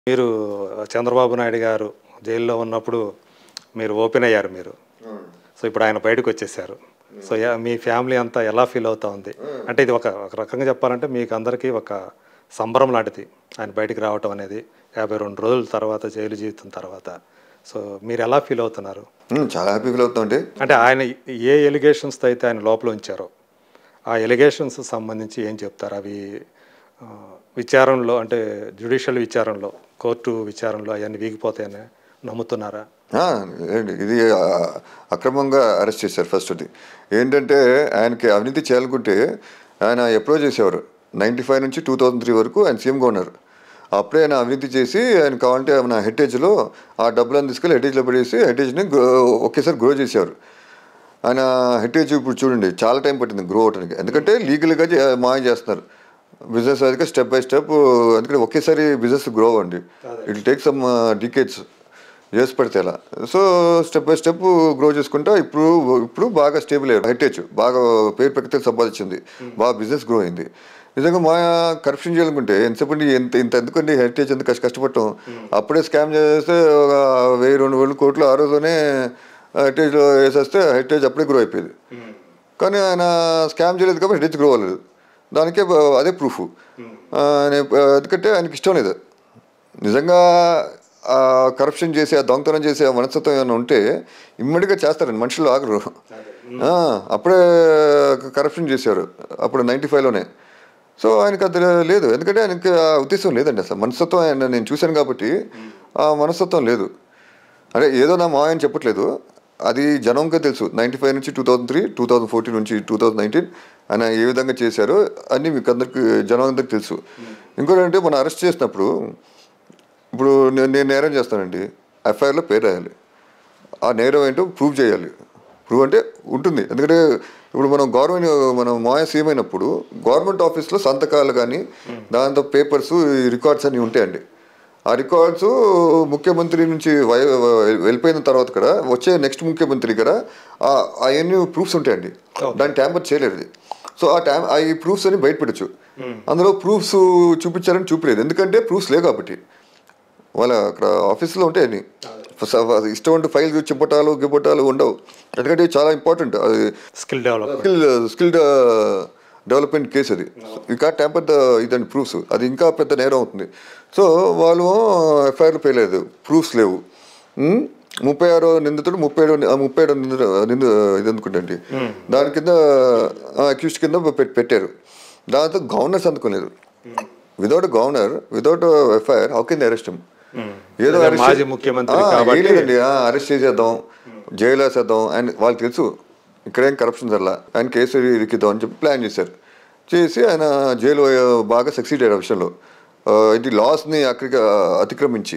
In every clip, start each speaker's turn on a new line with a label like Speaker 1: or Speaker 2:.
Speaker 1: మీరు చంద్రబాబు నాయుడు గారు జైల్లో ఉన్నప్పుడు మీరు ఓపెన్ అయ్యారు మీరు సో ఇప్పుడు ఆయన బయటకు వచ్చేసారు సో యా- మీ ఫ్యామిలీ అంతా ఎలా ఫీల్ అవుతా ఉంది అంటే ఇది ఒక ఒక రకంగా చెప్పాలంటే మీకు అందరికీ ఒక సంబరం లాంటిది ఆయన బయటికి రావటం అనేది యాభై రెండు రోజుల తర్వాత జైలు జీవితం తర్వాత సో మీరు ఎలా ఫీల్ అవుతున్నారు
Speaker 2: ఉమ్, చాలా హ్యాపీ ఫీల్ అవుతామండి
Speaker 1: అంటే ఆయన ఏ ఎలిగేషన్స్తో అయితే ఆయన లోపల ఉంచారో ఆ ఎలిగేషన్స్ సంబంధించి ఏం చెప్తారు అవి ఆ, విచారణలో అంటే జ్యుడిషియల్ విచారణలో కోర్టు విచారణలో అవన్నీ వీగిపోతాయని నమ్ముతున్నారా
Speaker 2: ఆ, ఏంటి ఇది ఆ, అక్రమంగా అరెస్ట్ చేశారు ఫస్ట్ అది ఏంటంటే ఆయనకి అవినీతి చేయాలనుకుంటే ఆయన అప్రోచ్ చేసేవారు నైంటీ ఫైవ్ నుంచి టూ థౌజండ్ త్రీ వరకు ఆయన సీఎంగా ఉన్నారు అప్పుడే ఆయన అవినీతి చేసి ఆయన కావాలంటే మన హెరిటేజ్లో ఆ డబ్బులను తీసుకెళ్ళి హెరిటేజ్లో పడేసి హెరిటేజ్ని గ్రో ఒకేసారి గ్రో చేసేవారు ఆయన హెరిటేజ్ ఇప్పుడు చూడండి చాలా టైం పట్టింది గ్రో అవడానికి ఎందుకంటే లీగల్గా చే- మాయం చేస్తున్నారు బిజినెస్ అయితే స్టెప్ బై స్టెప్ ఎందుకంటే ఒకేసారి బిజినెస్ గ్రో అవ్వండి ఇట్ టేక్ సమ్ డికేట్స్ చేసి పడితే ఎలా so step by step grow చేసుకుంటా ఇప్పుడు ఇప్పుడు బాగా స్టేబుల్ అయ్యారు హెరిటేజ్ బాగా పేరు ప్రఖ్యాతి సంపాదించింది బాగా బిజినెస్ గ్రో అయింది నిజంగా మా కరప్షన్ చేయాలనుకుంటే ఎంతసేపు ఎంత ఇంత ఎందుకండి హెరిటేజ్ ఎంత కష్ట కష్టపడటం అప్పుడే స్కామ్ చేస్తే ఒక వెయ్యి రెండు వేల కోట్లు ఆ రోజునే హెరిటేజ్లో వేసేస్తే హెరిటేజ్ అప్పుడే గ్రో అయిపోయేది కానీ ఆయన స్కామ్ చేయలేదు కాబట్టి హెరిటేజ్ గ్రో అవ్వలేదు దానికే బ- అదే ప్రూఫ్ ఎందుకంటే ఆయనకి ఇష్టం లేదు నిజంగా ఆ కరప్షన్ చేసి ఆ దొంగతనం చేసి ఆ మనస్తత్వం ఏమైనా ఉంటే ఇమ్మడిగా చేస్తారండి మనుషులు ఆగరు ఆ, అప్పుడే కరప్షన్ చేశారు అప్పుడు నైంటీ ఫైవ్లోనే సో ఆయనకి అది లేదు ఎందుకంటే ఆయనకి ఆ ఉద్దేశం లేదండి అసలు మనస్తత్వం ఆయన నేను చూశాను కాబట్టి ఆ మనస్తత్వం లేదు అంటే ఏదో నా మాయ అని చెప్పట్లేదు అది జనంగా తెలుసు నైంటీ ఫైవ్ నుంచి two thousand three two thousand fourteen నుంచి టూ థౌజండ్ నైన్టీన్ ఆయన ఏ విధంగా చేశారో అన్నీ మీకు అందరికి జనం అందరికి తెలుసు ఇంకోటి అంటే మనం అరెస్ట్ చేసినప్పుడు ఇప్పుడు నేను నేను నేరం చేస్తానండి ఎఫ్ఐఆర్లో పేరు రాయాలి ఆ నేరం ఏంటో ప్రూవ్ చేయాలి ప్రూవ్ అంటే ఉంటుంది ఎందుకంటే ఇప్పుడు మనం గవర్నమెంట్ మనం మాయ సీఎం అయినప్పుడు గవర్నమెంట్ ఆఫీస్లో సంతకాలు కానీ దాంతో పేపర్స్ రికార్డ్స్ అన్నీ ఉంటాయండి ఆ రికార్డ్స్ ముఖ్యమంత్రి నుంచి వై- వెళ్ళిపోయిన తర్వాత కూడా వచ్చే నెక్స్ట్ ముఖ్యమంత్రి కూడా ఆ- అవన్నీ ప్రూఫ్స్ ఉంటాయండి దాన్ని ట్యాంపర్ చేయలేదు ఇది. సో ఆ టైం ఆ ఈ ప్రూఫ్స్ అని బయటపెట్టచ్చు అందులో ప్రూఫ్స్ చూపించారని చూపలేదు ఎందుకంటే ప్రూఫ్స్ లేవు కాబట్టి వాళ్ళ అక్కడ ఆఫీస్లో ఉంటాయని ఇష్టం అంటే ఫైల్ చెప్పటాలు గిప్పటాలు ఉండవు ఎందుకంటే ఇది చాలా ఇంపార్టెంట్ అది
Speaker 1: skill develop
Speaker 2: skill skill development case అది ఇంకా ట్యాంపర్ ద ఇదండి ప్రూఫ్స్ అది ఇంకా పెద్ద నేరం అవుతుంది సో వాళ్ళు ఎఫ్ఐఆర్లు పేయలేదు ప్రూఫ్స్ లేవు ఉమ్, ముప్పై ఆరో నిందితుడు ముప్పై ఏడో ఆ, ముప్పై ఏడో నిందితుడు నిందు ఇది అనుకుంటండి దాని కింద అక్యూస్ట్ కింద పెట్- పెట్టారు దాంతో గవర్నర్ సంతకం లేదు without governor without FIR how can arrest ఏదో
Speaker 1: అదే
Speaker 2: arrest-
Speaker 1: మాజీ ముఖ్యమంత్రి
Speaker 2: ఆ,
Speaker 1: కాబట్టి-
Speaker 2: ఏం లేదండి అరెస్ట్ చేసేద్దాం జైలు వేసేద్దాం ఆయన వాళ్ళకి తెలుసు ఇక్కడేం కరప్షన్ జరలా ఆయన కేసు ఇరికిద్దాం అని చెప్పి ప్లాన్ చేశారు చేసి ఆయన జైలు బాగా సక్సీడ్ అయ్యారు ఆ విషయంలో ఆ, ఇది లాస్ని అక్కడికి అతిక్రమించి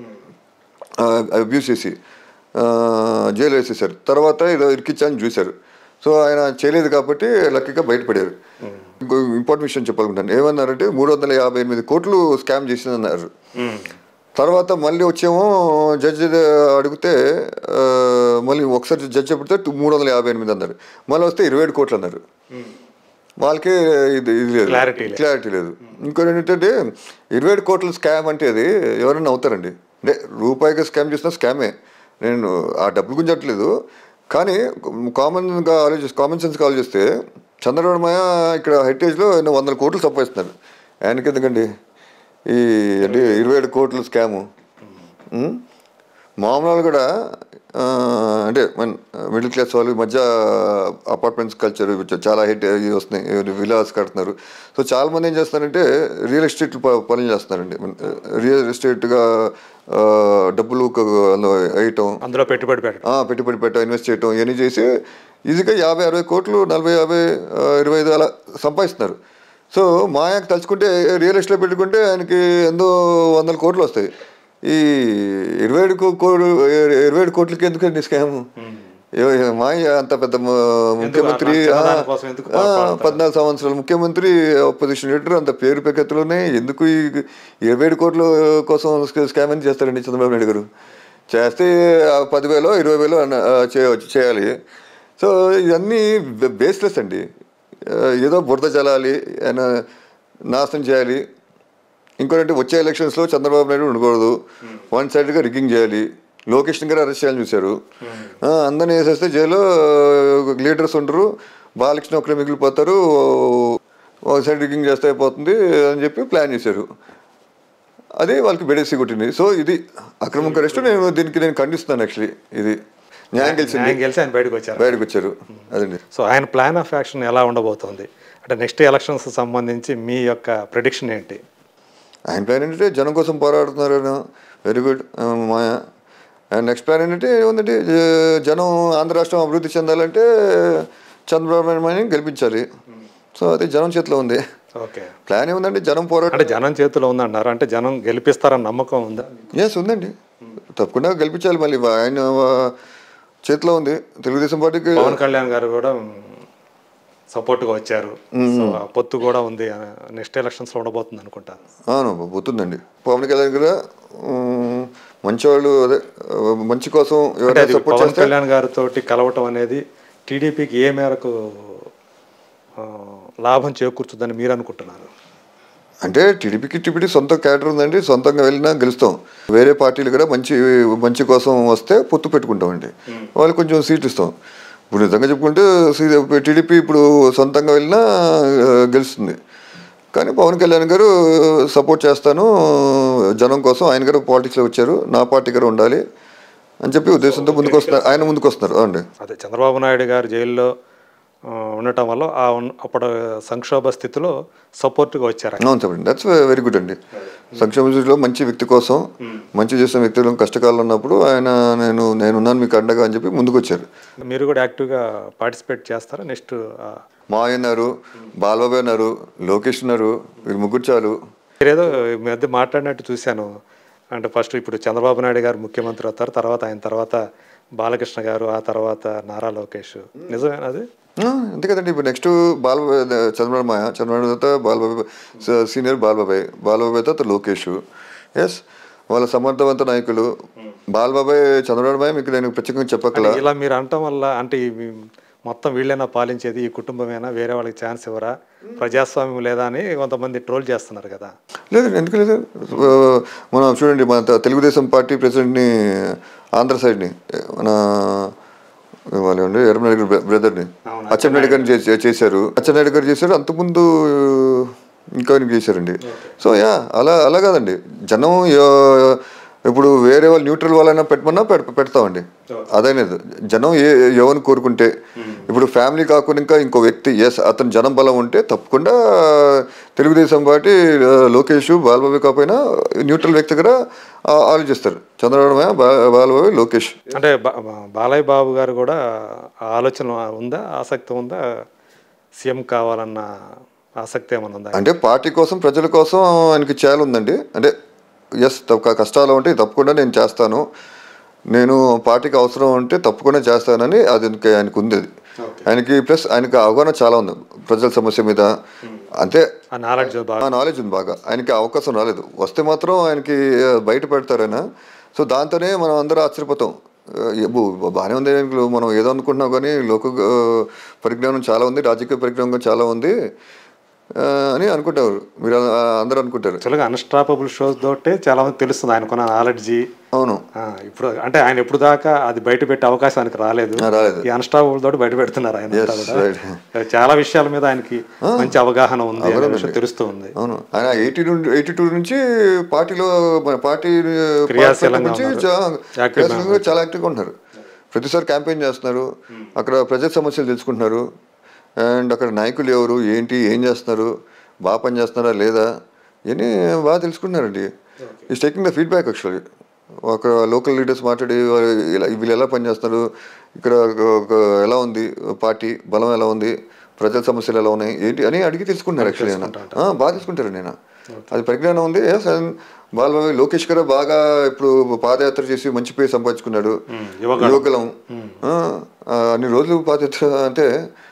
Speaker 2: అబ్యూస్ చేసి ఆ, జైలు వేసేసారు తర్వాత ఏదో ఇరికిచ్చాని చూశారు సో ఆయన చేయలేదు కాబట్టి లక్కీగా బయటపడారు ఇంకో ఇంపార్టెంట్ విషయం చెప్పాలనుకుంటాను ఏమన్నారంటే మూడు వందల యాభై ఎనిమిది కోట్లు స్కామ్ చేసిందన్నారు తర్వాత మళ్ళీ వచ్చేమో జడ్జి అడిగితే ఆ, మళ్ళీ ఒకసారి జడ్జి చెప్తే మూడు వందల యాభై ఎనిమిది అన్నారు మళ్ళీ వస్తే ఇరవై ఏడు కోట్లు అన్నారు వాళ్ళకి ఇది ఇది లేదు
Speaker 1: Clarity లేదు.
Speaker 2: క్లారిటీ లేదు ఇంకోటి ఏంటంటే ఇరవై ఏడు కోట్ల స్కామ్ అంటే అది ఎవరైనా అవుతారండి అంటే రూపాయికి స్కామ్ చేసిన స్కామే నేను ఆ డబ్బులు గురించి చెప్పట్లేదు కానీ కామన్గా ఆలోచిస్తే కామన్ సెన్స్గా ఆలోచిస్తే చంద్రబాబు మాయ ఇక్కడ హెరిటేజ్లో ఎన్నో వందల కోట్లు సంపాదిస్తున్నారు ఆయనకి ఎందుకండి ఈ అంటే ఇరవై ఏడు కోట్ల స్కాము ఉం? మామూలు కూడా ఆ, అంటే మన మిడిల్ క్లాస్ వాళ్ళు ఈ మధ్య అపార్ట్మెంట్స్ కల్చర్ చాలా హిట్ ఇవి వస్తున్నాయి విలాస్ కడుతున్నారు సో చాలా మంది ఏం చేస్తున్నారంటే రియల్ ఎస్టేట్ ప- పనులు చేస్తున్నారండి రియల్ ఎస్టేట్గా ఆ, డబ్బులు క- అందులో వేయటం
Speaker 1: అందులో పెట్టుబడి పెట్టడం
Speaker 2: ఆ, పెట్టుబడి పెట్ట ఇన్వెస్ట్ చేయటం ఇవన్నీ చేసి ఈజీగా యాభై అరవై కోట్లు నలభై యాభై ఆ, ఇరవై ఐదు అలా సంపాదిస్తున్నారు సో మాయాకి తలుచుకుంటే రియల్ ఎస్టేట్ పెట్టుకుంటే ఆయనకి ఎంతో వందల కోట్లు వస్తాయి ఈ ఇరవై ఏడు కో- కోడు ఇరవై ఏడు కోట్లకి ఎందుకండి స్కామ్ మాయ అంత పెద్ద మ- ముఖ్యమంత్రి
Speaker 1: ఆ
Speaker 2: ఆ,
Speaker 1: చిన్నదాని కోసం ఎందుకు
Speaker 2: ఆ, పద్నాలుగు సంవత్సరాలు ముఖ్యమంత్రి అపోజిషన్ లీడర్ అంత పేరు పెకత్తులోనే ఎందుకు ఈ ఇరవై ఏడు కోట్ల కోసం స్కా- స్కామ్ అని చేస్తారండి చంద్రబాబు నాయుడు గారు చేస్తే ఆ పదివేలో ఇరవై వేలో అన్న- ఆ, చేయవచ్చు చేయాలి సో ఇవన్నీ బేస్లెస్ అండి ఆ, ఏదో బురద జలాలి ఆయన నాశనం చేయాలి ఇంకోటి వచ్చే ఎలక్షన్స్లో చంద్రబాబు నాయుడు ఉండకూడదు వన్ సైడ్గా రిగ్గింగ్ చేయాలి లోకేష్ గారు అరెస్ట్ చేయాలని చూశారు ఆ, అందరిని వేసేస్తే జైల్లో లీడర్స్ ఉండరు బాలకృష్ణ ఒక్కరే మిగిలిపోతారు ఒక సైడ్ రిగ్గింగ్ చేస్తే అయిపోతుంది అని చెప్పి ప్లాన్ చేశారు అది వాళ్ళకి బెడేసి కొట్టింది సో ఇది అక్రమం అరెస్ట్ నేను దీనికి నేను ఖండిస్తున్నాను యాక్చువల్లీ ఇది న్యాయం గెలిచింది
Speaker 1: న్యాయం గెలిచి ఆయన బయటకు వచ్చారు
Speaker 2: బయటకు వచ్చారు అదండి
Speaker 1: సో ఆయన ప్లాన్ ఆఫ్ యాక్షన్ ఎలా ఉండబోతోంది అంటే నెక్స్ట్ ఎలక్షన్స్ సంబంధించి మీ యొక్క ప్రిడిక్షన్ ఏంటి
Speaker 2: ఆయన ప్లాన్ ఏంటంటే జనం కోసం పోరాడుతున్నారు very good Maya and next plan ఏంటంటే ఏముందంటే జ- జనం ఆంధ్ర రాష్ట్రం అభివృద్ధి చెందాలంటే చంద్రబాబు నాయుడు గెలిపించాలి సో అది జనం చేతిలో ఉంది
Speaker 1: ఓకే
Speaker 2: ప్లాన్ ఏముందంటే జనం పోరాటం
Speaker 1: అంటే జనం చేతిలో ఉందన్నారు అంటే జనం గెలిపిస్తారని నమ్మకం ఉందా
Speaker 2: ఎస్ ఉందండి తప్పకుండా గెలిపించాలి మళ్ళీ ఆయన ఆ, చేతిలో ఉంది తెలుగుదేశం పార్టీకి
Speaker 1: పవన్ కళ్యాణ్ గారు కూడా సపోర్ట్గా వచ్చారు సో ఆ పొత్తు కూడా ఉంది నెక్స్ట్ ఎలక్షన్స్లో ఉండబోతుంది అనుకుంటాను
Speaker 2: అవును పోతుందండి పవన్ కళ్యాణ్ కూడా ఉమ్, మంచివాళ్ళు అదే ఆ, మంచి కోసం
Speaker 1: అంటే
Speaker 2: ఎవరైనా
Speaker 1: అది
Speaker 2: సపోర్ట్
Speaker 1: పవన్
Speaker 2: చేస్తే
Speaker 1: కళ్యాణ్ గారితో కలవటం అనేది టీడీపీకి ఏ మేరకు ఆ, లాభం చేకూర్చుద్దని మీరు అనుకుంటున్నారు
Speaker 2: అంటే టీడీపీకి టీడీపీ సొంత క్యాడర్ ఉందండి సొంతంగా వెళ్ళినా గెలుస్తాం వేరే పార్టీలు కూడా మంచి మంచి కోసం వస్తే పొత్తు పెట్టుకుంటామండి వాళ్ళు కొంచెం సీట్లు ఇస్తాం ఇప్పుడు నిజంగా చెప్పుకుంటే టీడీపీ ఇప్పుడు సొంతంగా వెళ్ళినా ఆ, గెలుస్తుంది కానీ పవన్ కళ్యాణ్ గారు సపోర్ట్ చేస్తాను జనం కోసం ఆయన గారు పాలిటిక్స్లో వచ్చారు నా పార్టీ గారు ఉండాలి అని చెప్పి ఉద్దేశంతో ముందుకు వస్తున్నారు ఆయన ముందుకు వస్తున్నారు అండి
Speaker 1: అదే చంద్రబాబు నాయుడు గారు జైల్లో ఆ, ఉండటం వల్ల ఆ ఉన్న- అప్పుడు సంక్షోభ స్థితిలో సపోర్ట్గా వచ్చారు ఆయన.
Speaker 2: అవును చెప్పండి దట్స్ వెరీ గుడ్ అండి సంక్షేమ దృష్టిలో మంచి వ్యక్తి కోసం మంచి చేసిన వ్యక్తులు కష్టకాలం ఉన్నప్పుడు ఆయన నేను నేనున్నాను మీకు అండగా అని చెప్పి ముందుకు వచ్చారు
Speaker 1: మీరు కూడా యాక్టివ్గా పార్టిసిపేట్ చేస్తారా నెక్స్ట్
Speaker 2: మా ఆయన ఉన్నారు బాలబాబు ఉన్నారు లోకేష్ ఉన్నారు వీళ్ళు ముగ్గురు చాలు
Speaker 1: మీరేదో ఈ మధ్య మాట్లాడినట్టు చూశాను అంటే ఫస్ట్ ఇప్పుడు చంద్రబాబు నాయుడు గారు ముఖ్యమంత్రి అవుతారు తర్వాత ఆయన తర్వాత బాలకృష్ణ గారు ఆ తర్వాత నారా లోకేష్ నిజమేనా అది
Speaker 2: ఆ, అంతే కదండి ఇప్పుడు నెక్స్ట్ బాలబాబు చంద్రబాబు మాయ చంద్రబాబు తర్వాత బాలబాబు సీనియర్ బాలబాబాయ్ బాలబాబాయ్ తర్వాత లోకేష్ ఎస్ వాళ్ళ సమర్థవంత నాయకులు బాలబాబాయ్ చంద్రబాబు మాయ మీకు నేను ప్రత్యేకంగా చెప్పకల
Speaker 1: ఇలా మీరు అనటం వల్ల అంటే ఈ మీ- మొత్తం వీళ్ళైనా పాలించేది ఈ కుటుంబమేనా వేరే వాళ్ళకి ఛాన్స్ ఇవ్వరా ప్రజాస్వామ్యం లేదా అని కొంతమంది ట్రోల్ చేస్తున్నారు కదా
Speaker 2: లేదు ఎందుకు లేదు ఆ, మనం చూడండి మన త- తెలుగుదేశం పార్టీ ప్రెసిడెంట్ని ఆంధ్ర సైడ్ని మన వాళ్ళు ఉండే ఎర్రమనాయుడు గారి బ్రదర్ని అచ్చెన్నాయుడు గారిని చేసి- చేశారు అచ్చెన్నాయుడు గారు చేశారు అంతకుముందు ఇంకా ఆయనకి చేశారండి సో యా అలా అలా కాదండి జనం యో- ఇప్పుడు వేరే వాళ్ళు న్యూట్రల్ వాళ్ళైనా పెట్టమన్నా పెడ పెడతామండి అదనేది జనం ఏ ఎవరిని కోరుకుంటే ఇప్పుడు ఫ్యామిలీ కాకుండా ఇంకా ఇంకో వ్యక్తి ఎస్ అతను జనం బలం ఉంటే తప్పకుండా తెలుగుదేశం పార్టీ ఆ, లోకేష్ బాలబాబు కాకపోయినా న్యూట్రల్ వ్యక్తి కూడా ఆ, ఆలోచిస్తారు చంద్రబాబు నాయుడు, బా బాలబాబు లోకేష్
Speaker 1: అంటే బా- బా- బాలయ్య బాబు గారు కూడా ఆ ఆలోచన ఉందా ఆసక్తి ఉందా సీఎం కావాలన్న ఆసక్తి ఏమైనా ఉందా
Speaker 2: అంటే పార్టీ కోసం ప్రజల కోసం ఆయనకి చేయాలి ఉందండి అంటే ఎస్ కష్టాలు ఉంటే తప్పకుండా నేను చేస్తాను నేను పార్టీకి అవసరం ఉంటే తప్పకుండా చేస్తానని అది ఆయనకి- ఆయనకు ఉంది అది ఆయనకి ప్లస్ ఆయనకి అవగాహన చాలా ఉంది ప్రజల సమస్య మీద అంతే
Speaker 1: ఆ నాలెడ్జ్ బాగా
Speaker 2: ఆ నాలెడ్జ్ ఉంది బాగా ఆయనకి అవకాశం రాలేదు వస్తే మాత్రం ఆయనకి బయట పెడతారైనా సో దాంతోనే మనం అందరూ ఆశ్చర్యపోతాం ఆ, ఏబో, బాగానే ఉంది ఆయనకు మనం ఏదో అనుకుంటున్నాం కానీ లోక ఆ, పరిజ్ఞానం చాలా ఉంది రాజకీయ పరిజ్ఞానం చాలా ఉంది ఆ, అని అనుకుంటారు మీరు ఆ, అందరూ అనుకుంటారు
Speaker 1: యాక్చువల్గా అన్స్టాపబుల్ షోస్ తోటే చాలా మంది తెలుస్తుంది ఆయనకున్న నాలెడ్జి
Speaker 2: అవును
Speaker 1: ఇప్పుడు అంటే ఆయన ఎప్పుడు దాకా అది బయట పెట్టే అవకాశం ఆయనకు రాలేదు
Speaker 2: ఆ, రాలేదు.
Speaker 1: ఈ అన్స్టాపబుల్ తోటి బయట పెడుతున్నారు ఆయన అంతా
Speaker 2: Yes,
Speaker 1: కూడా.
Speaker 2: right.
Speaker 1: చాలా విషయాల మీద ఆయనకి మంచి అవగాహన ఉంది అనే విషయం తెలుస్తూ ఉంది
Speaker 2: అవును ఆయన ఎయిటీ నుండి ఎయిటీ టూ నుంచి పార్టీలో మన పార్టీ
Speaker 1: క్రియాశీలంగా
Speaker 2: నుంచి
Speaker 1: ఉన్నారు.
Speaker 2: చా-
Speaker 1: Active
Speaker 2: క్రియాశీలంగా చాలా యాక్టివ్గా ఉంటున్నారు ప్రతిసారి క్యాంపెయిన్ చేస్తున్నారు అక్కడ ప్రజల సమస్యలు తెలుసుకుంటున్నారు అండ్ అక్కడ నాయకులు ఎవరు ఏంటి ఏం చేస్తున్నారు బాగా పని చేస్తున్నారా లేదా ఇవన్నీ బాగా తెలుసుకుంటున్నారండి is taking the feedback actually ఒక లోకల్ లీడర్స్ మాట్లాడి వాళ్ళు ఇలా వీళ్ళు ఎలా పనిచేస్తున్నారు ఇక్కడ ఒక ఎలా ఉంది పార్టీ బలం ఎలా ఉంది ప్రజల సమస్యలు ఎలా ఉన్నాయి ఏంటి అని అడిగి తెలుసుకుంటున్నారు యాక్చువల్లీ ఆయన ఆ, బాగా తెలుసుకుంటారు నేను అది పరిజ్ఞానం ఉంది ఎస్ అండ్ బాలబాబు లోకేష్ గారు బాగా ఇప్పుడు పాదయాత్ర చేసి మంచి పేరు సంపాదించుకున్నాడు
Speaker 1: యువగళం.
Speaker 2: యువకులం ఆ, ఆ, అన్ని రోజులు పాదయాత్ర అంటే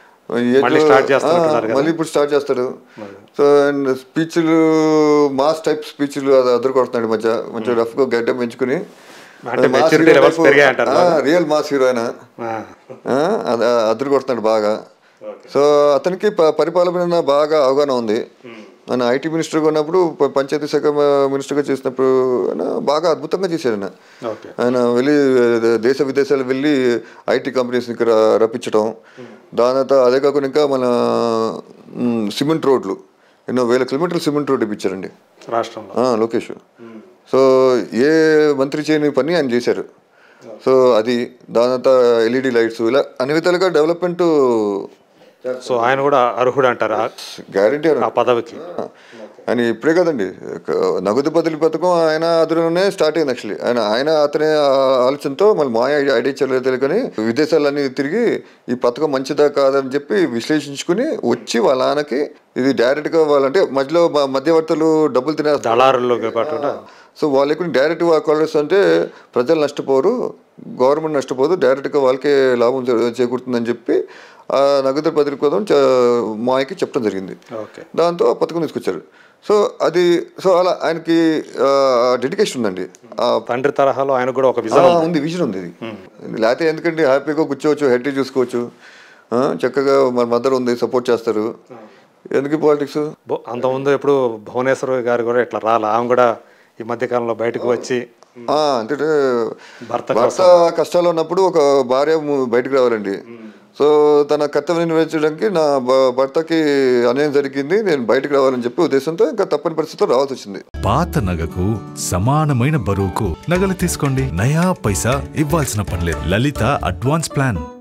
Speaker 2: ఈ age
Speaker 1: మళ్ళీ
Speaker 2: లో-
Speaker 1: start చేస్తున్నట్టున్నారు
Speaker 2: ఆ,
Speaker 1: కదా.
Speaker 2: మళ్ళీ ఇప్పుడు స్టార్ట్ చేస్తాడు సో అండ్ స్పీచ్లు మాస్ టైప్ స్పీచ్లు అది అద్దరు కొడుతున్నాడు ఈ మధ్య మంచిగా రఫ్గా గడ్డం పెంచుకుని
Speaker 1: అంటే maturity levels పెరిగాయి అంటారు
Speaker 2: రియల్ మాస్ హీరో ఆయన
Speaker 1: ఆ,
Speaker 2: ఆ, అద- అద్దరు కొడుతున్నాడు బాగా సో అతనికి ప- పరిపాలన మీద బాగా అవగాహన ఉంది ఆయన ఐటీ మినిస్టర్గా ఉన్నప్పుడు ప- పంచాయతీ శాఖ మినిస్టర్గా చేసినప్పుడు ఆయన బాగా అద్భుతంగా చేశారు ఆయన
Speaker 1: ఓకే
Speaker 2: ఆయన వెళ్ళి దే- దేశ విదేశాలు వెళ్ళి ఐటీ కంపెనీస్ని ఇక్కడ రప్పించడం దాని తర్వాత అదే కాకుండా ఇంకా మన మ్, సిమెంట్ రోడ్లు ఎన్నో వేల కిలోమీటర్లు సిమెంట్ రోడ్ ఇప్పించారండి
Speaker 1: రాష్ట్రంలో
Speaker 2: ఆ, లోకేష్ సో ఏ మంత్రి చేయని పని ఆయన చేశారు సో అది దాని తర్వాత ఎల్ఈడి లైట్స్ ఇలా అన్ని విధాలుగా డెవలప్మెంట్
Speaker 1: సో ఆయన కూడా అర్హుడు అంటారు ఆ-
Speaker 2: గ్యారంటీ
Speaker 1: ఆ పదవికి
Speaker 2: ఆయన ఇప్పుడే కదండి క- నగదు బదిలీ పథకం ఆయన అదులోనే స్టార్ట్ అయింది యాక్చువల్లీ ఆయన ఆయన అతని ఆ- ఆలోచనతో మళ్ళీ మా ఐడియా చేయలేదు తెలియదు కానీ విదేశాలన్నీ తిరిగి ఈ పథకం మంచిదా కాదని చెప్పి విశ్లేషించుకుని వచ్చి వాళ్ళ నాన్నకి ఇది డైరెక్ట్గా వాళ్ళంటే మధ్యలో మ- మధ్యవర్తులు డబ్బులు తినేస్తారు
Speaker 1: దళారుల్లో కాకుండా
Speaker 2: సో వాళ్ళకి డైరెక్ట్ కాలర్స్ అంటే ప్రజలు నష్టపోరు గవర్నమెంట్ నష్టపోదు డైరెక్ట్గా వాళ్ళకే లాభం చే- చేకూరుతుందని చెప్పి ఆ నగదు బదిలీ పథకం చ- మాయకి చెప్పడం జరిగింది
Speaker 1: ఓకే
Speaker 2: దాంతో ఆ పథకం తీసుకొచ్చారు సో అది సో అలా ఆయనకి డెడికేషన్ ఉందండి ఆ
Speaker 1: తండ్రి తరహాలో ఆయన కూడా ఒక
Speaker 2: ఆ,
Speaker 1: విజన్
Speaker 2: ఉంది విజన్ ఉంది ఇది లేకపోతే ఎందుకంటే హ్యాపీగా కూర్చోవచ్చు హెడ్ చూసుకోవచ్చు ఆ, చక్కగా మన మదర్ ఉంది సపోర్ట్ చేస్తారు ఎందుకు పాలిటిక్స్
Speaker 1: బో- అంతకుముందు ఎప్పుడు భువనేశ్వర్ గారు కూడా ఇట్లా రాలే ఆమె కూడా ఈ మధ్య కాలంలో బయటకు వచ్చి
Speaker 2: అంటే
Speaker 1: భర్త
Speaker 2: భర్త కష్టాలు ఉన్నప్పుడు ఒక భార్య ము- బయటకు రావాలండి సో తన కర్తవ్యం నిర్వహించడానికి నా భ- భర్తకి అన్యాయం జరిగింది నేను బయటకు రావాలని చెప్పి ఉద్దేశంతో ఇంకా తప్పని పరిస్థితిలో రావాల్సి వచ్చింది
Speaker 3: పాత నగకు సమానమైన బరువుకు నగలు తీసుకోండి నయా పైసా ఇవ్వాల్సిన పనిలేదు లలిత అడ్వాన్స్ ప్లాన్